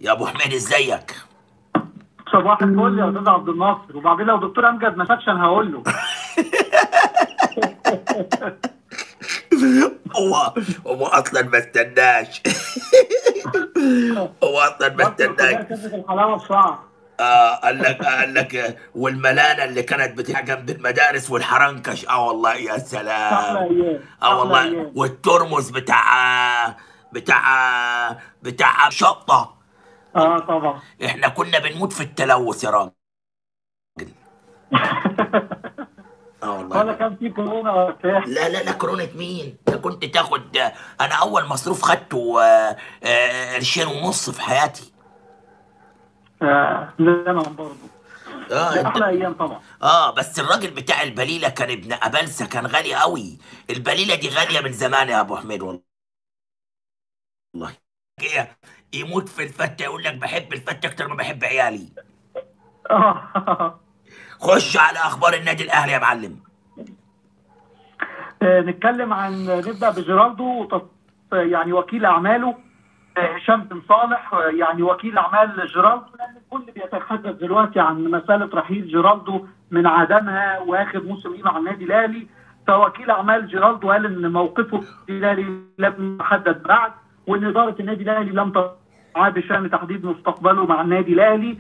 يا ابو حميد ازيك صباح الفل يا استاذ عبد الناصر وبعدين لو دكتور امجد ما شافش انا هقول له هو هو اصلا ما استناش هو اصلا ما استناش كسر الحلاوه الشعر آه قال لك قال لك والملانه اللي كانت بتاع جنب المدارس والحرنكش اه والله يا احلى سلام ايام اه احلى والله ايام والترمس بتاع بتاع بتاع شطه اه طبعا احنا كنا بنموت في التلوث يا راجل اه ولا والله كان في كورونا ولا بتاع لا لا لا كورونا مين؟ ده كنت تاخد انا اول مصروف خدته آه، آه، قرشين ونص في حياتي آه زمان برضه اه ده انت احلى ايام طبعا اه بس الراجل بتاع البليله كان ابن ابلسه كان غالي قوي البليله دي غاليه من زمان يا ابو حميد والله إيه، يموت في الفته يقول لك بحب الفته اكتر ما بحب عيالي اه خش على اخبار النادي الاهلي يا معلم آه، نتكلم عن نبدا بجيرالدو وتص- يعني وكيل اعماله آه، هشام بن صالح آه، يعني وكيل اعمال جيرالدو لان الكل بيتحدث دلوقتي عن مساله رحيل جيرالدو من عدمها واخر موسم ليه مع النادي الاهلي فوكيل اعمال جيرالدو قال ان موقفه في النادي الاهلي لم يحدد بعد وان اداره النادي الاهلي لم تسعى بشان تحديد مستقبله مع النادي الاهلي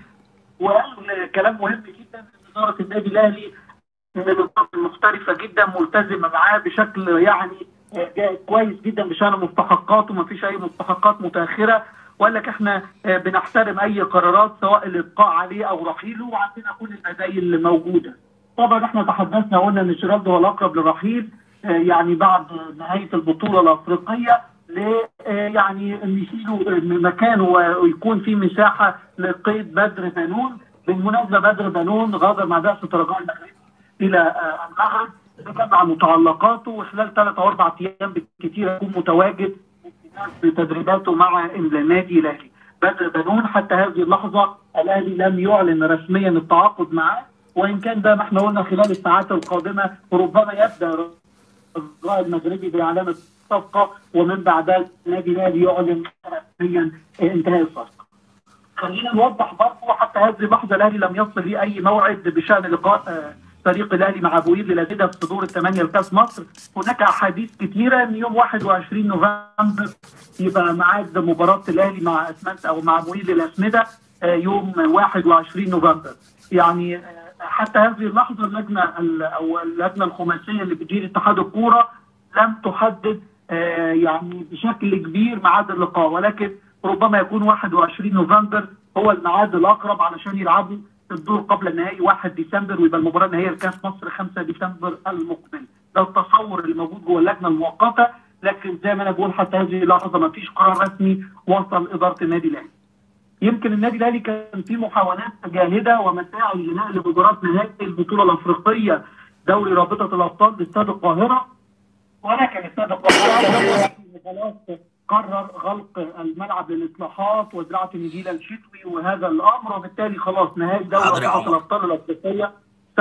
وقال كلام مهم جدا ان اداره النادي الاهلي من الإدارة المحترفة جدا ملتزمة معاه بشكل يعني جا- كويس جدا بشأن مستحقاته ما فيش أي مستحقات متأخرة وقال لك احنا آه، بنحترم أي قرارات سواء الإبقاء عليه أو رحيله وعندنا كل البدائل اللي موجودة. طبعا احنا تحدثنا وقلنا ان جيرالدو هو الأقرب للرحيل آه، يعني بعد نهاية البطولة الأفريقية ل آه، يعني ان يشيلوا مكانه ويكون في مساحة لقيد بدر بنون بالمناسبة بدر بنون غادر مع بعثة الرجاء المغربي الى آه، المغرب لجمع متعلقاته وخلال ثلاث او اربع ايام بالكثير يكون متواجد في تدريباته مع النادي الاهلي. بدر بنون حتى هذه اللحظه الاهلي لم يعلن رسميا التعاقد معه وان كان ده ما احنا قلنا خلال الساعات القادمه ربما يبدا الرجاء المغربي باعلان الصفقه ومن بعدها النادي الاهلي يعلن رسميا انتهاء الصفقه. خلينا نوضح برضه حتى هذه اللحظه الاهلي لم يصل لي اي موعد بشان لقاء آه، فريق الاهلي مع بوير للاسئله في دور الثمانيه لكاس مصر هناك احاديث كثيره ان يوم 21 نوفمبر يبقى ميعاد مباراه الاهلي مع اسمنت او مع بوير للاسمده آه، يوم 21 نوفمبر يعني آه، حتى هذه اللحظه اللجنه ال- او اللجنه الخماسيه اللي بتدير اتحاد الكوره لم تحدد آه، يعني بشكل كبير ميعاد اللقاء ولكن ربما يكون 21 نوفمبر هو الميعاد الاقرب علشان يلعبوا الدور قبل النهائي 1 ديسمبر ويبقى المباراه النهائيه لكاس مصر 5 ديسمبر المقبل ده التصور اللي موجود جوه اللجنه المؤقته لكن زي ما انا بقول حتى هذه اللحظه ما فيش قرار رسمي وصل اداره النادي الاهلي يمكن النادي الاهلي كان في محاولات جاهده ومساعي لنقل مباراه نهائي البطوله الافريقيه دوري رابطه الابطال لاستاد القاهره ولكن استاد القاهره خلاص قرر غلق الملعب للاصلاحات وزراعه النجيله الشتوي وهذا الامر وبالتالي خلاص نهائي دوري حاضر يا رابطه عمر. الابطال الافريقيه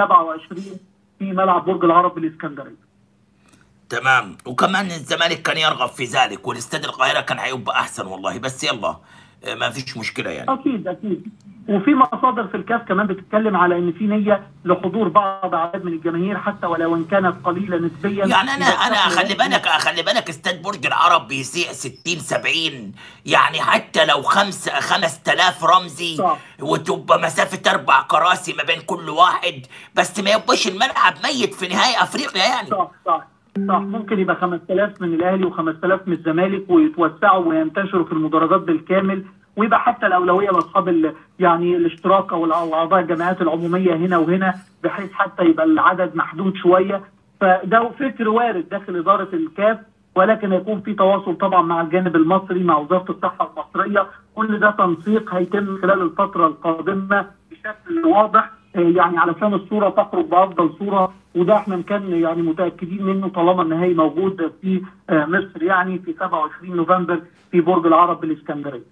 27 في ملعب برج العرب بالاسكندريه. تمام وكمان الزمالك كان يرغب في ذلك والاستاد القاهره كان هيبقى احسن والله بس يلا آه، ما فيش مشكله يعني اكيد اكيد وفي مصادر في الكاس كمان بتتكلم على ان في نيه لحضور بعض اعداد من الجماهير حتى ولو ان كانت قليله نسبيا يعني انا انا بس- خلي بالك خلي بالك استاد برج العرب بيسيع 60 70 يعني حتى لو خمس 5000 رمزي صح. وتبقى مسافه اربع كراسي ما بين كل واحد بس ما يبقاش الملعب ميت في نهائي افريقيا يعني صح صح صح ممكن يبقى 5000 من الاهلي و5000 من الزمالك ويتوسعوا وينتشروا في المدرجات بالكامل ويبقى حتى الاولويه لاصحاب ال- يعني الاشتراك او أو اعضاء الجمعيات العموميه هنا وهنا بحيث حتى يبقى العدد محدود شويه فده فكر وارد داخل اداره الكاف ولكن هيكون في تواصل طبعا مع الجانب المصري مع وزاره الصحه المصريه كل ده تنسيق هيتم خلال الفتره القادمه بشكل واضح آه، يعني علشان الصوره تخرج بافضل صوره وده احنا كان يعني متاكدين منه طالما النهائي موجود في آه، مصر يعني في 27 نوفمبر في برج العرب بالاسكندريه.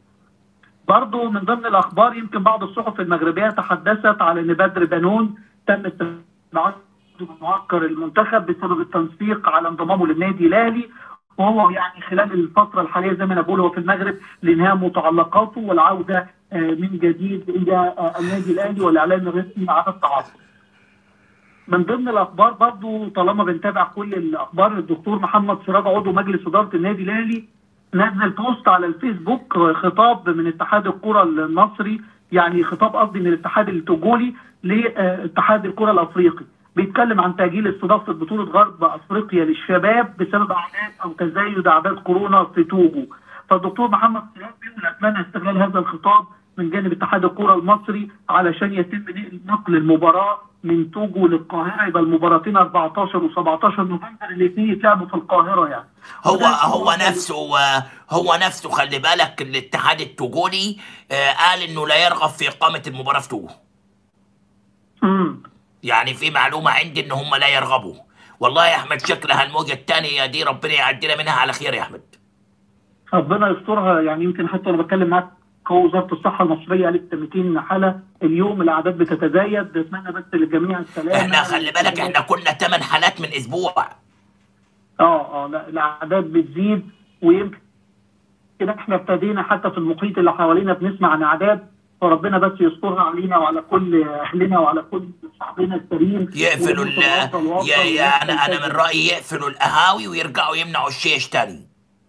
برضه من ضمن الاخبار يمكن بعض الصحف المغربيه تحدثت على ان بدر بنون تم استبعاده من معسكر المنتخب بسبب التنسيق على انضمامه للنادي الاهلي وهو يعني خلال الفتره الحاليه زي ما انا بقول هو في المغرب لانهاء متعلقاته والعوده آه، من جديد الى آه، النادي الاهلي والاعلان الرسمي عن التعاقد. من ضمن الاخبار برضو طالما بنتابع كل الاخبار الدكتور محمد سراج عضو مجلس اداره النادي الاهلي نزل بوست على الفيسبوك خطاب من اتحاد الكره المصري يعني خطاب قصدي من الاتحاد التوجولي لاتحاد الكره الافريقي بيتكلم عن تاجيل استضافه بطوله غرب افريقيا للشباب بسبب اعداد او تزايد اعداد كورونا في توجو فالدكتور محمد سراج بيقول اتمنى استغلال هذا الخطاب من جانب اتحاد الكره المصري علشان يتم نقل المباراه من توجو للقاهره يبقى المباراتين 14 و17 نوفمبر الاثنين يتلعبوا في القاهره يعني هو وده هو نفسه هو نفسه خلي بالك الاتحاد التوجولي آه، قال انه لا يرغب في اقامه المباراه في توجو امم يعني في معلومه عندي ان هم لا يرغبوا والله يا احمد شكلها الموجه الثانيه دي ربنا يعدينا منها على خير يا احمد ربنا يسترها يعني يمكن حتى انا بتكلم معاك هو وزاره الصحه المصريه قالت 200 حاله اليوم الاعداد بتتزايد اتمنى بس للجميع السلامه احنا خلي بالك احنا كنا 8 حالات من اسبوع اه اه لا الاعداد بتزيد ويمكن كده احنا ابتدينا حتى في المحيط اللي حوالينا بنسمع عن اعداد فربنا بس يسترها علينا وعلى كل اهلنا وعلى كل شعبنا الكريم يقفلوا ال ونوصل وافضل يا يا انا ونحصل انا من رايي يقفلوا القهاوي ويرجعوا يمنعوا الشيش تاني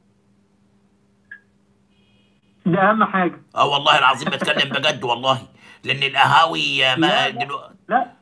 ده اهم حاجه اه والله العظيم بتكلم بجد والله لان القهاوي ما لا، لا. دلوقتي لا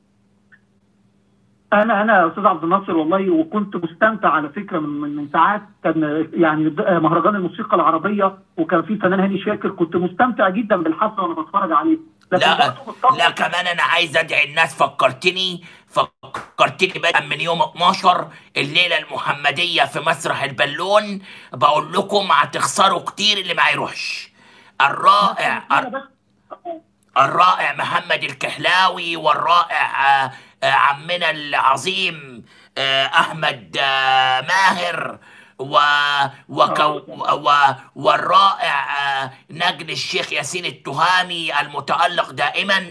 انا انا يا استاذ عبد الناصر والله وكنت مستمتع على فكره من من, من ساعات كان يعني د- مهرجان الموسيقى العربيه وكان في فنان هاني شاكر كنت مستمتع جدا بالحفله وانا بتفرج عليه لكن لا برضه مضطر- لا كمان انا عايز ادعي الناس فكرتني فكرتني بقى من يوم 12 الليله المحمديه في مسرح البالون بقول لكم هتخسروا كتير اللي ما يروحش الرائع أنا بس الرائع محمد الكحلاوي والرائع آه، آه، عمنا العظيم آه، احمد آه، ماهر و وكو و والرائع آه، نجل الشيخ ياسين التهامي المتألق دائما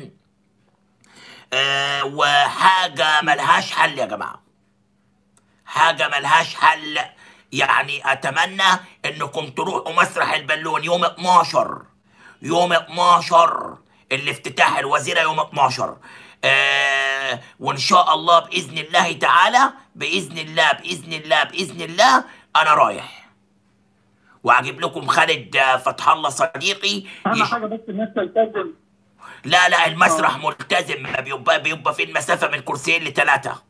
آه، وحاجة ملهاش حل يا جماعة حاجة ملهاش حل يعني أتمنى إنكم تروحوا مسرح البالون يوم 12 يوم 12 الافتتاح الوزيرة يوم 12 آه وإن شاء الله بإذن الله تعالى بإذن الله بإذن الله بإذن الله أنا رايح وأجيب لكم خالد آه، فتح الله صديقي اهم يش... حاجه بس الناس تلتزم لا لا المسرح ملتزم بيبقى بيبقى في المسافة من كرسيين لثلاثة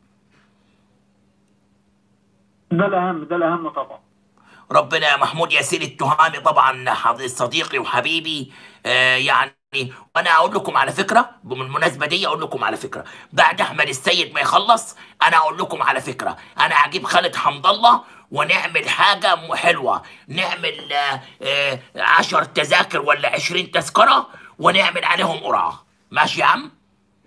ده الاهم ده الاهم طبعا ربنا يا محمود ياسين التهامي طبعا حض- صديقي وحبيبي آه يعني وانا اقول لكم على فكره بالمناسبه دي اقول لكم على فكره بعد احمد السيد ما يخلص انا اقول لكم على فكره انا هجيب خالد حمد الله ونعمل حاجه م- حلوه نعمل آه آه عشر تذاكر ولا عشرين تذكره ونعمل عليهم قرعه ماشي يا عم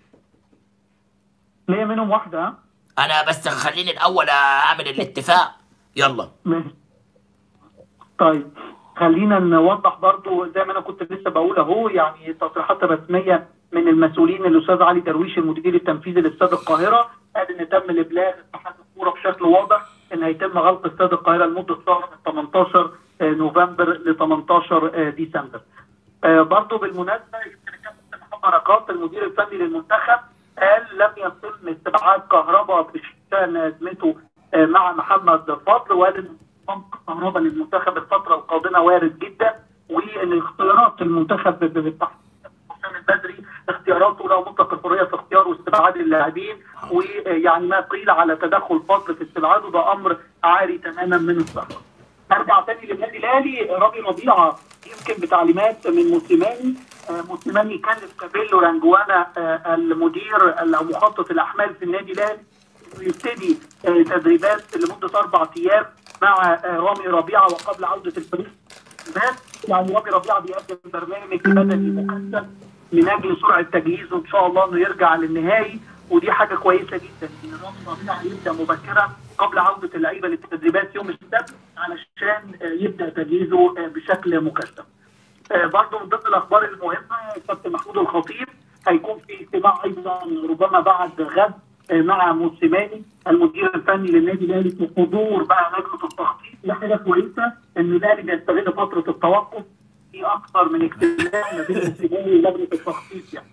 ليا منهم واحده ها انا بس خليني الاول اعمل الاتفاق يلا ماشي طيب خلينا نوضح برضو زي ما انا كنت لسه بقول اهو يعني تصريحات رسميه من المسؤولين الاستاذ علي درويش المدير التنفيذي لاستاد القاهره قال ان تم الابلاغ اتحاد الكوره بشكل واضح ان هيتم غلق استاد القاهره لمده شهر من 18 نوفمبر ل 18 ديسمبر. آه، برضو بالمناسبه يمكن كابتن محمد بركات المدير الفني للمنتخب قال لم يتم استبعاد كهرباء بشان ازمته آه، مع محمد فضل وقال ان انضمام كهرباء للمنتخب الفتره القادمه وارد جدا وان اختيارات المنتخب ب- بالتحديد حسام البدري اختياراته له مطلق الحريه في اختيار واستبعاد اللاعبين ويعني ما قيل على تدخل فضل في استبعاده ده امر عاري تماما من الصحه. ارجع تاني للنادي الاهلي رامي ربيعه يمكن بتعليمات من موسيماني آه، موسيماني كلف كابيلو رانجوانا آه، المدير او مخطط الاحمال في النادي الاهلي إنه يبتدي آه، تدريبات لمده اربع ايام مع آه، رامي ربيعه وقبل عوده الفريق بس يعني رامي ربيعه بيقدم برنامج بدني مكثف من اجل سرعه تجهيزه ان شاء الله انه يرجع للنهائي ودي حاجه كويسه جدا ان رامي ربيعه يبدا مبكرا قبل عوده اللعيبه للتدريبات يوم السبت علشان آه، يبدا تجهيزه آه، بشكل مكثف. آه، برضه من ضمن الاخبار المهمه كابتن محمود الخطيب هيكون في اجتماع ايضا ربما بعد غد آه، مع موسيماني المدير الفني للنادي الاهلي في حضور بقى لجنه التخطيط دي حاجه كويسه ان الاهلي بيستغل فتره التوقف في اكثر من اجتماع ما بين موسيماني ولجنه التخطيط يعني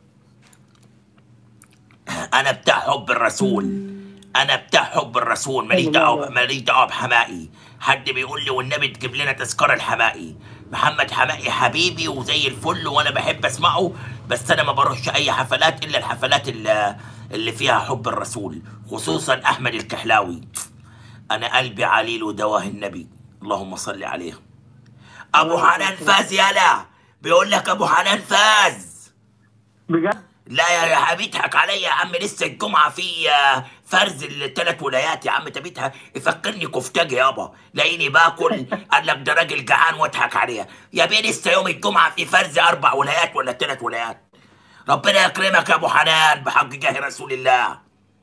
انا بتاع حب الرسول انا بتاع حب الرسول ماليش دعوه ماليش دعوه بحمائي حد بيقول لي والنبي تجيب لنا تذكره الحمائي محمد حمائي حبيبي وزي الفل وانا بحب اسمعه بس انا ما بروحش اي حفلات الا الحفلات اللي, اللي فيها حب الرسول خصوصا احمد الكحلاوي انا قلبي عليل ودواه النبي اللهم صل عليه ابو حنان فاز يالا بيقول لك ابو حنان فاز بجد لا يا يا حبيبي اضحك عليا يا عم لسه الجمعه في آه، فرز الثلاث ولايات يا عم تبيتها يفكرني كفتاجي يابا لاقيني باكل قال لك ده راجل جعان واضحك عليها يا بيه لسه يوم الجمعه في فرز اربع ولايات ولا ثلاث ولايات ربنا يكرمك يا ابو حنان بحق جاه رسول الله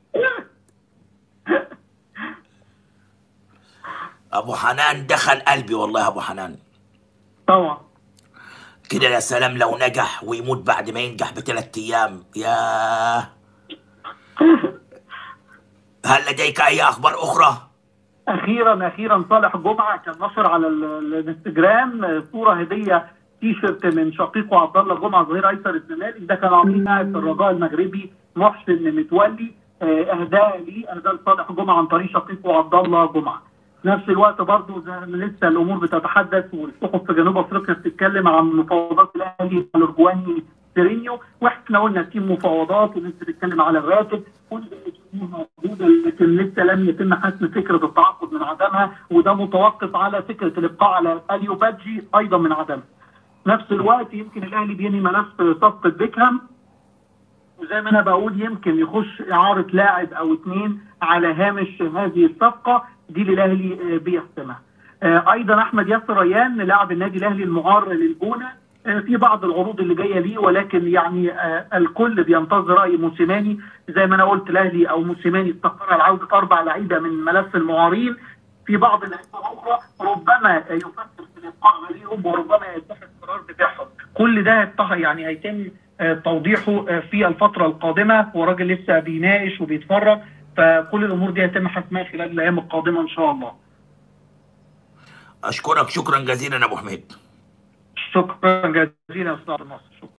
ابو حنان دخل قلبي والله يا ابو حنان طبعا كده يا سلام لو نجح ويموت بعد ما ينجح بثلاث ايام ياه هل لديك اي اخبار اخرى اخيرا اخيرا صالح جمعه كان نشر على ال- ال- الانستجرام صوره هديه تي شيرت من شقيقه عبد الله جمعه ظهير ايسر الزمالك ده كان عاملين لاعب في الرجاء المغربي محسن متولي آه، اهداه لي اهداه لصالح جمعه عن طريق شقيقه عبد الله جمعه. في نفس الوقت برضه زي ما لسه الامور بتتحدث والصحف في جنوب افريقيا بتتكلم عن مفاوضات الاهلي مع الارجواني سيرينيو واحنا قلنا تيم مفاوضات والناس بتتكلم على الراتب كل الامور موجوده لكن لسه لم يتم حسم فكره التعاقد من عدمها وده متوقف على فكره الابقاء على اليو بادجي ايضا من عدمها. نفس الوقت يمكن الاهلي بينهي ملف صفقه بيكهام وزي ما انا بقول يمكن يخش اعاره لاعب او اثنين على هامش هذه الصفقه دي اللي الاهلي آه، بيحسمها. آه، ايضا احمد ياسر ريان لاعب النادي الاهلي المعار للجونه آه، في بعض العروض اللي جايه ليه ولكن يعني آه، الكل بينتظر راي موسيماني زي ما انا قلت الاهلي او موسيماني استقر على عوده اربع لعيبه من ملف المعارين في بعض اللعيبه الاخرى ربما آه، يفكر في الابقاء عليهم وربما يتخذ قرار ببيعهم كل ده يتخ- يعني هيتم آه، توضيحه آه، في الفتره القادمه وراجل لسه بيناقش وبيتفرج فكل الامور دي هيتم حسمها خلال الايام القادمه ان شاء الله اشكرك شكرا جزيلا يا ابو حميد شكرا جزيلا يا استاذ ناصر شكرا